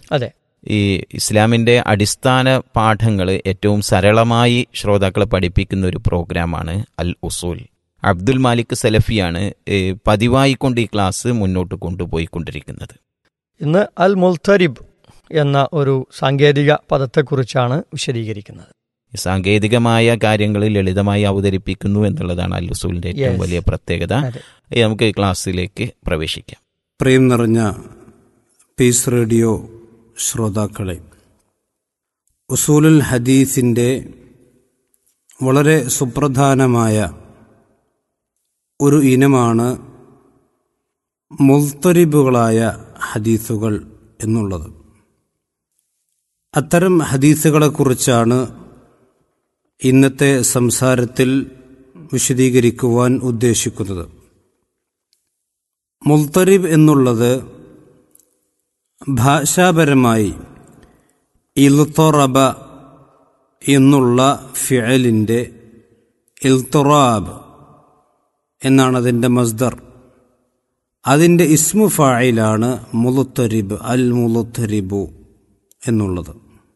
അതെ ഈ ഇസ്ലാമിൻ്റെ അടിസ്ഥാന പാഠങ്ങൾ ഏറ്റവും സരളമായി ശ്രോതാക്കളെ പഠിപ്പിക്കുന്ന ഒരു പ്രോഗ്രാമാണ് അൽ ഉസൂൽ അബ്ദുൽ മാലിക് സലഫിയാണ് ഏ, പതിവായിക്കൊണ്ട് ഈ ക്ലാസ് മുന്നോട്ട് കൊണ്ടുപോയിക്കൊണ്ടിരിക്കുന്നത് ഇന്ന് അൽ മുൽത്തരിബ് എന്ന ഒരു സാങ്കേതിക പദത്തെക്കുറിച്ചാണ് വിശദീകരിക്കുന്നത് ഈ സാങ്കേതികമായ കാര്യങ്ങൾ ലളിതമായി അവതരിപ്പിക്കുന്നു എന്നുള്ളതാണ് അൽ ഉസൂലിൻ്റെ ഏറ്റവും Yes. വലിയ പ്രത്യേകത അതെ ഏ, നമുക്ക് ക്ലാസ്സിലേക്ക് പ്രവേശിക്കാം പ്രിയം നിറഞ്ഞ പീസ് റേഡിയോ ശ്രോതാക്കളെ ഉസൂലുൽ ഹദീസിൻ്റെ വളരെ സുപ്രധാനമായ ഒരു ഇനമാണ് മുൽത്തരിബുകളായ ഹദീസുകൾ എന്നുള്ളത് അത്തരം ഹദീസുകളെക്കുറിച്ചാണ് ഇന്നത്തെ സംസാരത്തിൽ വിശദീകരിക്കുവാൻ ഉദ്ദേശിക്കുന്നത് മുൽത്തരിബ് എന്നുള്ളത് ഭാഷാപരമായി ഇൽത്തൊറബ എന്നുള്ള ഫിയലിൻ്റെ ഇൽത്തൊറാബ് എന്നാണ് അതിൻ്റെ മസ്ദർ അതിൻ്റെ ഇസ്മു ഫായിലാണ് മുലുത്തരിബ് അൽ മുലുത്തരിബു എന്നുള്ളത്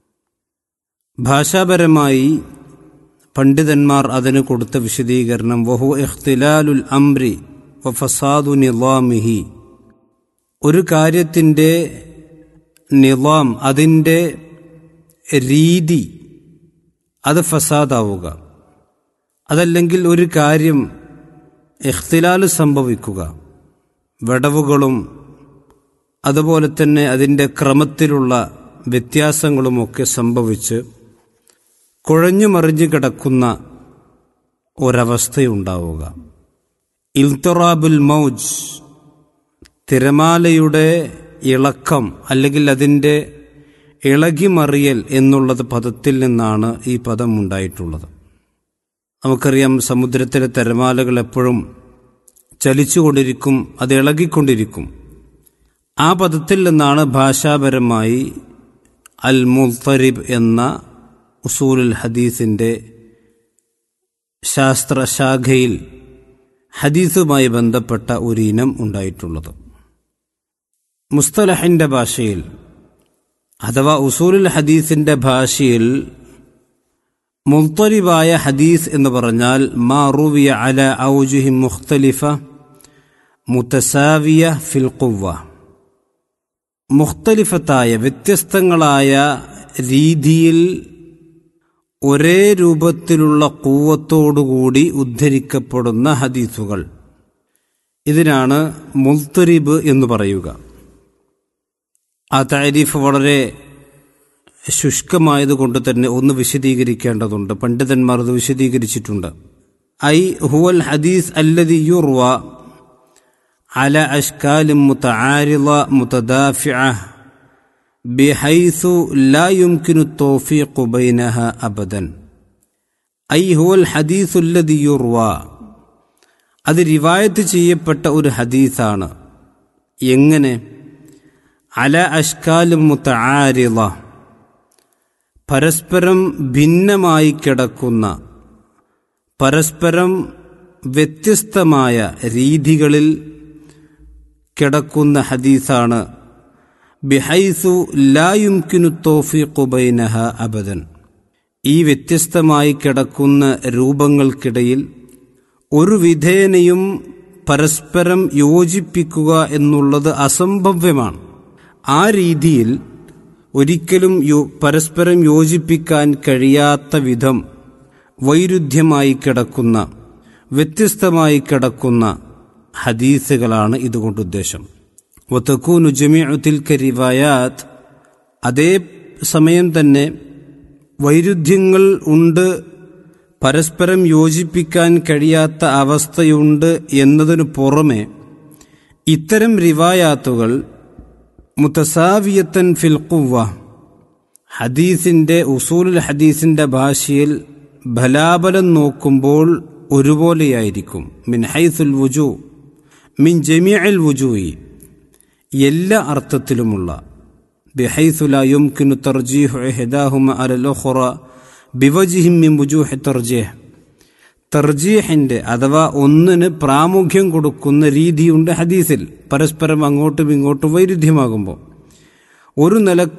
ഭാഷാപരമായി പണ്ഡിതന്മാർ അതിന് കൊടുത്ത വിശദീകരണം വഹു ഇഖ്തിലാലുൽ അംരി വ ഫസാദു നിലാമിഹി ഒരു കാര്യത്തിൻ്റെ നിലാം അതിൻ്റെ രീതി അത് ഫസാദാവുക അതല്ലെങ്കിൽ ഒരു കാര്യം ഇഖ്തിലാൽ സംഭവിക്കുക വിടവുകളും അതുപോലെ തന്നെ അതിൻ്റെ ക്രമത്തിലുള്ള വ്യത്യാസങ്ങളുമൊക്കെ സംഭവിച്ച് കുഴഞ്ഞു മറിഞ്ഞു കിടക്കുന്ന ഒരവസ്ഥയുണ്ടാവുക ഇൽത്തൊറാബുൽ മൗജ് തിരമാലയുടെ ഇളക്കം അല്ലെങ്കിൽ അതിൻ്റെ ഇളകിമറിയൽ എന്നുള്ളത് പദത്തിൽ നിന്നാണ് ഈ പദം ഉണ്ടായിട്ടുള്ളത് നമുക്കറിയാം സമുദ്രത്തിലെ തിരമാലകൾ എപ്പോഴും ചലിച്ചുകൊണ്ടിരിക്കും അത് ഇളകിക്കൊണ്ടിരിക്കും ആ പദത്തിൽ നിന്നാണ് ഭാഷാപരമായി അൽ മുൽത്തരിബ് എന്ന ഉസൂലുൽ ഹദീസിൻ്റെ ശാസ്ത്രശാഖയിൽ ഹദീസുമായി ബന്ധപ്പെട്ട ഒരു ഇനം ഉണ്ടായിട്ടുള്ളത് മുസ്തലഹിൻ്റെ ഭാഷയിൽ അഥവാ ഉസൂലുൽ ഹദീസിൻ്റെ ഭാഷയിൽ മുൽത്തരിബായ ഹദീസ് എന്ന് പറഞ്ഞാൽ മാ റുവിയ അല ഔജുഹി മുഖ്തലിഫ മുത്തസാവിയ ഫിൽ ഖുവ്വ മുഖ്തലിഫത്തായ വ്യത്യസ്തങ്ങളായ രീതിയിൽ ഒരേ രൂപത്തിലുള്ള കൂവത്തോടുകൂടി ഉദ്ധരിക്കപ്പെടുന്ന ഹദീസുകൾ ഇതിനാണ് മുൽത്തരിബ് എന്ന് പറയുക ആ താരീഫ് വളരെ ശുഷ്കമായതുകൊണ്ട് തന്നെ ഒന്ന് വിശദീകരിക്കേണ്ടതുണ്ട് പണ്ഡിതന്മാർ അത് വിശദീകരിച്ചിട്ടുണ്ട് ഐ ഹുവൽ ഹദീസ് അല്ലതി യുർവ على أشكال متعارضة متدافعة بحيث لا يمكن التوفيق بينها أبدا أي هو الحديث الذي يروى അത് റിവായത്ത് ചെയ്യപ്പെട്ട ഒരു ഹദീസാണ് എങ്ങനെ അല അഷ്കാലും മുത്തആരിള പരസ്പരം ഭിന്നമായി കിടക്കുന്ന പരസ്പരം വ്യത്യസ്തമായ രീതികളിൽ കിടക്കുന്ന ഹദീസാണ് ബിഹൈസു ലായുംകിനു തോഫീഖു ബൈനഹ അബദൻ ഈ വ്യത്യസ്തമായി കിടക്കുന്ന രൂപങ്ങൾക്കിടയിൽ ഒരു വിധേനയും പരസ്പരം യോജിപ്പിക്കുക എന്നുള്ളത് അസംഭവ്യമാണ് ആ രീതിയിൽ ഒരിക്കലും യോ പരസ്പരം യോജിപ്പിക്കാൻ കഴിയാത്ത വിധം വൈരുദ്ധ്യമായി കിടക്കുന്ന വ്യത്യസ്തമായി കിടക്കുന്ന ഹദീസുകളാണ് ഇതുകൊണ്ട് ഉദ്ദേശം വത്തക്കൂനു ജമീഉ തിൽക്ക റിവായാത്ത് അതേ സമയം തന്നെ വൈരുദ്ധ്യങ്ങൾ ഉണ്ട് പരസ്പരം യോജിപ്പിക്കാൻ കഴിയാത്ത അവസ്ഥയുണ്ട് എന്നതിനു പുറമെ ഇത്തരം റിവായാത്തുകൾ മുത്തസാവിയത്തൻ ഫിൽ ഖുവ്വ ഹദീസിന്റെ ഉസൂലുൽ ഹദീസിന്റെ ഭാഷയിൽ ബലാബലം നോക്കുമ്പോൾ ഒരുപോലെയായിരിക്കും മിൻ ഹൈസുൽ വുജു മിൻ ജമിഅൽ വുജൂയി എല്ലാ അർത്ഥത്തിലുമുള്ള ബിഹൈസുല യുംകിനു തർജീഹു ഇഹ്ദാഹുമ അലൽ ഉഖറ ബിവജിഹിം മിൻ വുജൂഹി തർജീഹ് തർജീഹിന്റെ അഥവാ ഒന്നിന് പ്രാമുഖ്യം കൊടുക്കുന്ന രീതിയുണ്ട് ഹദീസിൽ പരസ്പരം അങ്ങോട്ടും ഇങ്ങോട്ടും വൈരുദ്ധ്യമാകുമ്പോൾ ഒരു നില